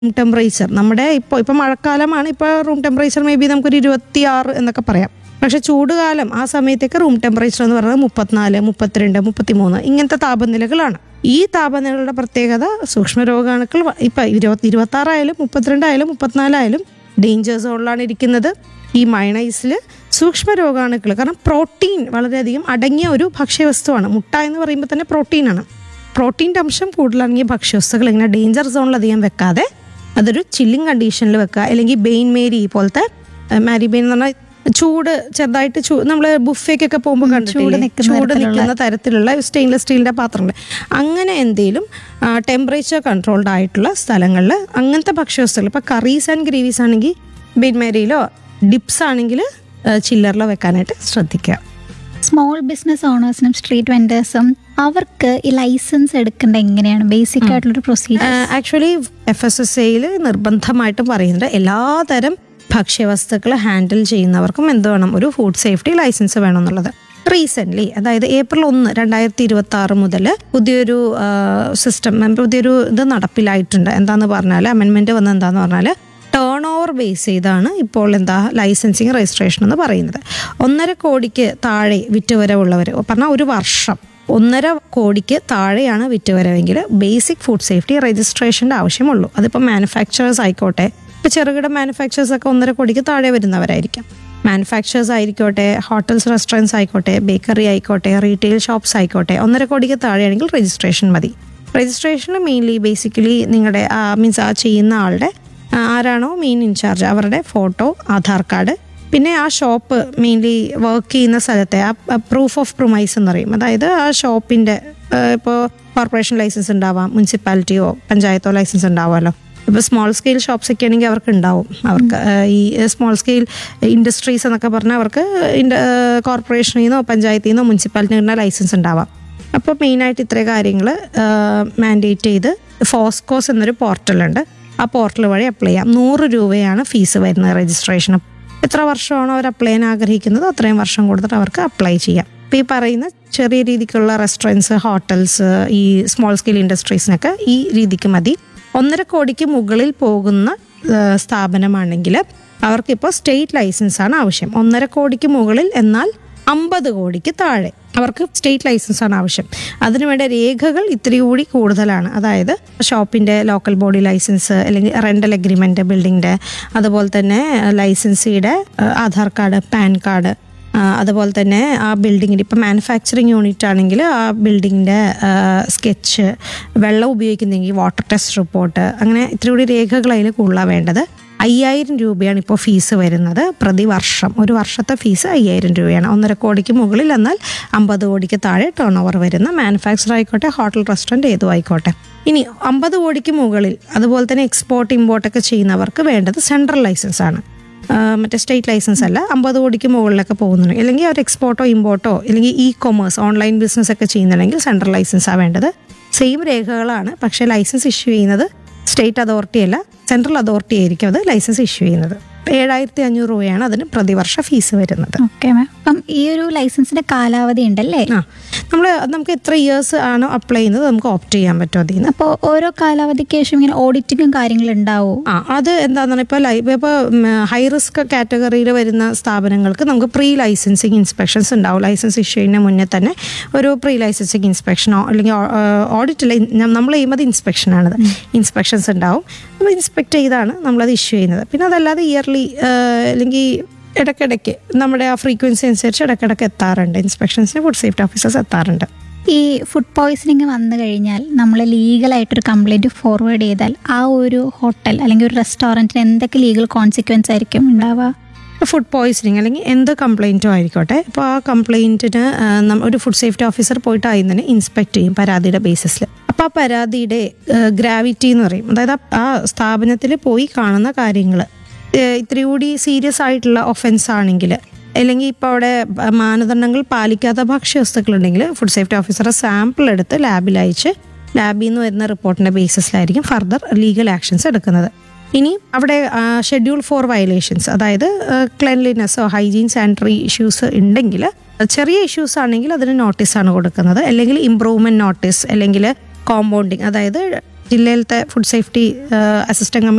room temperature നമ്മുടെ ഇപ്പോൾ ഇപ്പോൾ മഴക്കാലമാണ് ഇപ്പോൾ റൂം ടെമ്പറേച്ചർ മേ ബി നമുക്കൊരു ഇരുപത്തി ആറ് എന്നൊക്കെ പറയാം പക്ഷെ ചൂടുകാലം ആ സമയത്തേക്ക് റൂം ടെമ്പറേച്ചർ എന്ന് പറയുന്നത് മുപ്പത്തിനാല് മുപ്പത്തിരണ്ട് മുപ്പത്തിമൂന്ന് ഇങ്ങനത്തെ താപനിലകളാണ് ഈ താപനിലകളുടെ പ്രത്യേകത സൂക്ഷ്മ രോഗാണുക്കൾ വ- ഇപ്പം ഇരുപത്തി ഇരുപത്തി ആറായാലും മുപ്പത്തിരണ്ടായാലും മുപ്പത്തിനാലായാലും ഡേഞ്ചർ സോണിലാണ് ഇരിക്കുന്നത് ഈ മയണൈസിൽ സൂക്ഷ്മ രോഗാണുക്കൾ കാരണം പ്രോട്ടീൻ വളരെയധികം അടങ്ങിയ ഒരു ഭക്ഷ്യവസ്തുവാണ് മുട്ട എന്ന് പറയുമ്പോൾ തന്നെ പ്രോട്ടീനാണ് പ്രോട്ടീൻ്റെ അംശം കൂടുതലടങ്ങിയ ഭക്ഷ്യവസ്തുക്കൾ ഇങ്ങനെ ഡേഞ്ചർ സോണിൽ അധികം വെക്കാതെ അതൊരു ചില്ലിങ് കണ്ടീഷനിൽ വെക്കുക അല്ലെങ്കിൽ ബെയിൻ മേരി പോലത്തെ മാരി ബെയിൻ എന്ന് പറഞ്ഞാൽ ചൂട് ചെറുതായിട്ട് ചൂ നമ്മൾ ബുഫേക്കൊക്കെ പോകുമ്പോൾ കണ്ടിട്ടില്ലേ നിൽക്കുന്ന ചൂട് തരത്തിലുള്ള- നിൽക്കുന്ന തരത്തിലുള്ള സ്റ്റെയിൻലെസ് സ്റ്റീലിൻ്റെ പാത്രങ്ങൾ അങ്ങനെ എന്തെങ്കിലും ടെമ്പറേച്ചർ കൺട്രോൾഡ് ആയിട്ടുള്ള സ്ഥലങ്ങളിൽ അങ്ങനത്തെ ഭക്ഷ്യവസ്തുക്കൾ ഇപ്പോൾ കറീസ് ആൻഡ് ഗ്രേവീസ് ആണെങ്കിൽ ബെയിൻ മേരിയിലോ ഡിപ്സ് ആണെങ്കിൽ ചില്ലറിലോ വെക്കാനായിട്ട് ശ്രദ്ധിക്കുക സ്മോൾ ബിസിനസ് ഓണേഴ്സിനും സ്ട്രീറ്റ് വെൻഡേഴ്സും അവർക്ക് ഈ ലൈസൻസ് എടുക്കേണ്ട എങ്ങനെയാണ് ബേസിക് ആയിട്ടുള്ളൊരു procedure actually F S S എയിൽ നിർബന്ധമായിട്ടും പറയുന്നുണ്ട് എല്ലാതരം ഭക്ഷ്യവസ്തുക്കൾ ഹാൻഡിൽ ചെയ്യുന്നവർക്കും എന്ത് വേണം ഒരു ഫുഡ് സേഫ്റ്റി ലൈസൻസ് വേണം എന്നുള്ളത് റീസെൻ്റ്ലി അതായത് ഏപ്രിൽ ഒന്ന് രണ്ടായിരത്തി ഇരുപത്തി ആറ് മുതൽ പുതിയൊരു സിസ്റ്റം പുതിയൊരു ഇത് നടപ്പിലായിട്ടുണ്ട് എന്താന്ന് പറഞ്ഞാൽ അമെൻമെൻറ്റ് വന്നത് എന്താന്ന് പറഞ്ഞാൽ ടേൺ ഓവർ ബേസ് ചെയ്താണ് ഇപ്പോൾ എന്താ ലൈസൻസിങ് രജിസ്ട്രേഷൻ എന്ന് പറയുന്നത് ഒന്നര കോടിക്ക് താഴെ വിറ്റുവരവുള്ളവർ പറഞ്ഞാൽ ഒരു വർഷം ഒന്നര കോടിക്ക് താഴെയാണ് വിറ്റുവരവെങ്കിൽ ബേസിക് ഫുഡ് സേഫ്റ്റി രജിസ്ട്രേഷൻ്റെ ആവശ്യമുള്ളൂ അതിപ്പോൾ മാനുഫാക്ചറേഴ്സ് ആയിക്കോട്ടെ ഇപ്പോൾ ചെറുകിട മാനുഫാക്ചറേഴ്സ് ഒക്കെ ഒന്നര കോടിക്ക് താഴെ വരുന്നവരായിരിക്കാം മാനുഫാക്ചറേഴ്സ് ആയിക്കോട്ടെ ഹോട്ടൽസ് റെസ്റ്റോറൻറ്റ്സ് ആയിക്കോട്ടെ ബേക്കറി ആയിക്കോട്ടെ റീറ്റെയിൽ ഷോപ്സ് ആയിക്കോട്ടെ ഒന്നര കോടിക്ക് താഴെയാണെങ്കിൽ രജിസ്ട്രേഷൻ മതി രജിസ്ട്രേഷൻ മെയിൻലി ബേസിക്കലി നിങ്ങളുടെ മീൻസ് ആ ചെയ്യുന്ന ആളുടെ ആ, ആരാണോ മെയിൻ ഇൻചാർജ് അവരുടെ ഫോട്ടോ ആധാർ കാർഡ് പിന്നെ ആ ഷോപ്പ് മെയിൻലി വർക്ക് ചെയ്യുന്ന സ്ഥലത്തെ ആ പ്രൂഫ് ഓഫ് പ്രൊമൈസ് എന്ന് പറയും അതായത് ആ ഷോപ്പിൻ്റെ ഇപ്പോൾ കോർപ്പറേഷൻ ലൈസൻസ് ഉണ്ടാവാം മുനിസിപ്പാലിറ്റിയോ പഞ്ചായത്തോ ലൈസൻസ് ഉണ്ടാവുമല്ലോ ഇപ്പോൾ സ്മോൾ സ്കെയിൽ ഷോപ്സ് ഒക്കെ ആണെങ്കിൽ അവർക്ക് ഉണ്ടാവും അവർക്ക് ആ, ഈ സ്മോൾ സ്കെയിൽ ഇൻഡസ്ട്രീസ് എന്നൊക്കെ പറഞ്ഞാൽ അവർക്ക് ഇൻഡ കോർപ്പറേഷനിൽ നിന്നോ പഞ്ചായത്തിൽ നിന്നോ മുനിസിപ്പാലിറ്റിയിൽ നിന്നോ ലൈസൻസ് ഉണ്ടാവാം അപ്പോൾ മെയിനായിട്ട് ഇത്രയും കാര്യങ്ങൾ മാൻഡേറ്റ് ചെയ്ത് ഫോസ്കോസ് എന്നൊരു പോർട്ടലുണ്ട് ആ പോർട്ടൽ വഴി അപ്ലൈ ചെയ്യാം നൂറ് രൂപയാണ് ഫീസ് വരുന്നത് രജിസ്ട്രേഷൻ എത്ര വർഷമാണോ അവർ അപ്ലൈ ചെയ്യാൻ ആഗ്രഹിക്കുന്നത് അത്രയും വർഷം കൊടുത്തിട്ട് അവർക്ക് അപ്ലൈ ചെയ്യാം അപ്പോൾ ഈ പറയുന്ന ചെറിയ രീതിക്കുള്ള റെസ്റ്റോറൻറ്റ്സ് ഹോട്ടൽസ് ഈ സ്മോൾ സ്കെയിൽ ഇൻഡസ്ട്രീസിനൊക്കെ ഈ രീതിക്ക് മതി ഒന്നര കോടിക്ക് മുകളിൽ പോകുന്ന ആ, സ്ഥാപനമാണെങ്കിൽ അവർക്കിപ്പോൾ സ്റ്റേറ്റ് ലൈസൻസ് ആണ് ആവശ്യം ഒന്നര കോടിക്ക് മുകളിൽ എന്നാൽ അമ്പത് കോടിക്ക് താഴെ അവർക്ക് സ്റ്റേറ്റ് ലൈസൻസ് ആണ് ആവശ്യം അതിനുവേണ്ട രേഖകൾ ഇത്തിരി കൂടി കൂടുതലാണ് അതായത് ഷോപ്പിൻ്റെ ലോക്കൽ ബോഡി ലൈസൻസ് അല്ലെങ്കിൽ റെൻ്റൽ എഗ്രിമെൻ്റ് ബിൽഡിങ്ങിൻ്റെ അതുപോലെ തന്നെ ലൈസൻസിയുടെ ആധാർ കാർഡ് പാൻ കാർഡ് ആ, അതുപോലെ തന്നെ ആ ബിൽഡിങ്ങിൻ്റെ ഇപ്പം മാനുഫാക്ചറിങ് യൂണിറ്റ് ആണെങ്കിൽ ആ ബിൽഡിങ്ങിൻ്റെ സ്കെച്ച് വെള്ളം ഉപയോഗിക്കുന്നെങ്കിൽ വാട്ടർ ടെസ്റ്റ് റിപ്പോർട്ട് അങ്ങനെ ഇത്തിരി കൂടി രേഖകൾ അതിൽ കൂടുതലാണ് വേണ്ടത് അയ്യായിരം രൂപയാണ് ഇപ്പോൾ ഫീസ് വരുന്നത് പ്രതിവർഷം ഒരു വർഷത്തെ ഫീസ് അയ്യായിരം രൂപയാണ് ഒന്നര കോടിക്ക് മുകളിൽ എന്നാൽ അമ്പത് കോടിക്ക് താഴെ ടേൺ ഓവർ വരുന്ന മാനുഫാക്ചർ ആയിക്കോട്ടെ ഹോട്ടൽ റെസ്റ്റോറൻറ്റ് ഏതും ആയിക്കോട്ടെ ഇനി അമ്പത് കോടിക്ക് മുകളിൽ അതുപോലെ തന്നെ എക്സ്പോർട്ട് ഇമ്പോർട്ടൊക്കെ ചെയ്യുന്നവർക്ക് വേണ്ടത് സെൻട്രൽ ലൈസൻസ് ആണ് ആ, മറ്റേ സ്റ്റേറ്റ് ലൈസൻസ് അല്ല അമ്പത് കോടിക്ക് മുകളിലൊക്കെ പോകുന്നുണ്ട് അല്ലെങ്കിൽ അവർ എക്സ്പോർട്ടോ ഇമ്പോർട്ടോ അല്ലെങ്കിൽ ഇ കൊമേഴ്സ് ഓൺലൈൻ ബിസിനസ് ഒക്കെ ചെയ്യുന്നുണ്ടെങ്കിൽ സെൻട്രൽ ലൈസൻസാണ് വേണ്ടത് സെയിം രേഖകളാണ് പക്ഷേ ലൈസൻസ് ഇഷ്യൂ ചെയ്യുന്നത് സ്റ്റേറ്റ് അതോറിറ്റി അല്ല സെൻട്രൽ അതോറിറ്റി ആയിരിക്കും അത് ലൈസൻസ് ഇഷ്യൂ ചെയ്യുന്നത് ഏഴായിരത്തി അഞ്ഞൂറ് രൂപയാണ് അതിന് പ്രതിവർഷ ഫീസ് വരുന്നത് ഓക്കെ മാം അപ്പം ഈ ഒരു ലൈസൻസിന്റെ കാലാവധി ഉണ്ടല്ലേ ആ നമ്മൾ നമുക്ക് എത്ര ഇയേഴ്സ് ആണോ അപ്ലൈ ചെയ്യുന്നത് നമുക്ക് ഓപ്റ്റ് ചെയ്യാൻ പറ്റും അതിൽ നിന്ന് അപ്പോൾ ഓരോ കാലാവധിക്ക് ശേഷം ഇങ്ങനെ ഓഡിറ്റിങ്ങും കാര്യങ്ങളും ഉണ്ടാവും ആ അത് എന്താണെന്ന് ഇപ്പോൾ ലൈ ഇപ്പോൾ ഹൈ റിസ്ക് കാറ്റഗറിയിൽ വരുന്ന സ്ഥാപനങ്ങൾക്ക് നമുക്ക് പ്രീ ലൈസൻസിങ് ഇൻസ്പെക്ഷൻസ് ഉണ്ടാവും ലൈസൻസ് ഇഷ്യൂ ചെയ്യുന്നതിന് മുന്നേ തന്നെ ഒരു പ്രീ ലൈസൻസിങ് ഇൻസ്പെക്ഷനോ അല്ലെങ്കിൽ ഓഡിറ്റില്ല നമ്മൾ ചെയ്യുന്നത് ഇൻസ്പെക്ഷനാണത് ഇൻസ്പെക്ഷൻസ് ഉണ്ടാവും അപ്പോൾ ഇൻസ്പെക്ട് ചെയ്താണ് നമ്മളത് ഇഷ്യൂ ചെയ്യുന്നത് പിന്നെ അതല്ലാതെ ഇയർലി അല്ലെങ്കിൽ ഇടയ്ക്കിടയ്ക്ക് നമ്മുടെ ആ ഫ്രീക്വൻസി അനുസരിച്ച് ഇടയ്ക്കിടയ്ക്ക് എത്താറുണ്ട് ഇൻസ്പെക്ഷൻസിന് ഫുഡ് സേഫ്റ്റി ഓഫീസേഴ്സ് എത്താറുണ്ട് ഈ ഫുഡ് പോയ്സണിങ് വന്നു കഴിഞ്ഞാൽ നമ്മൾ ലീഗലായിട്ടൊരു കംപ്ലൈൻറ്റ് ഫോർവേഡ് ചെയ്താൽ ആ ഒരു ഹോട്ടൽ അല്ലെങ്കിൽ ഒരു റെസ്റ്റോറൻറ്റിന് എന്തൊക്കെ ലീഗൽ കോൺസിക്വൻസ് ആയിരിക്കും ഉണ്ടാവുക ഫുഡ് പോയ്സണിങ് അല്ലെങ്കിൽ എന്ത് കംപ്ലൈൻറ്റോ ആയിക്കോട്ടെ അപ്പോൾ ആ കംപ്ലൈൻറ്റിന് ഒരു ഫുഡ് സേഫ്റ്റി ഓഫീസർ പോയിട്ട് ആദ്യം തന്നെ ഇൻസ്പെക്ട് ചെയ്യും പരാതിയുടെ ബേസിസിൽ അപ്പോൾ ആ പരാതിയുടെ ഗ്രാവിറ്റി എന്ന് പറയും അതായത് ആ- ആ സ്ഥാപനത്തിൽ പോയി കാണുന്ന കാര്യങ്ങൾ ഇത്തിരി കൂടി സീരിയസ് ആയിട്ടുള്ള ഒഫൻസ് ആണെങ്കിൽ അല്ലെങ്കിൽ ഇപ്പോൾ അവിടെ ബ- മാനദണ്ഡങ്ങൾ പാലിക്കാത്ത ഭക്ഷ്യവസ്തുക്കളുണ്ടെങ്കിൽ ഫുഡ് സേഫ്റ്റി ഓഫീസറെ സാമ്പിൾ എടുത്ത് ലാബിൽ അയച്ച് ലാബിൽ നിന്ന് വരുന്ന റിപ്പോർട്ടിൻ്റെ ബേസിസിലായിരിക്കും ഫർദർ ലീഗൽ ആക്ഷൻസ് എടുക്കുന്നത് ഇനി അവിടെ ഷെഡ്യൂൾ ഫോർ വയലേഷൻസ് അതായത് ക്ലെൻലിനെസ്സോ ഹൈജീൻ സാനിറ്ററി ഇഷ്യൂസ് ഉണ്ടെങ്കിൽ ചെറിയ ഇഷ്യൂസ് ആണെങ്കിൽ അതിന് നോട്ടീസാണ് കൊടുക്കുന്നത് അല്ലെങ്കിൽ ഇംപ്രൂവ്മെന്റ് നോട്ടീസ് അല്ലെങ്കിൽ കോമ്പൗണ്ടിങ് അതായത് ജില്ലയിലത്തെ ഫുഡ് സേഫ്റ്റി അസിസ്റ്റന്റ്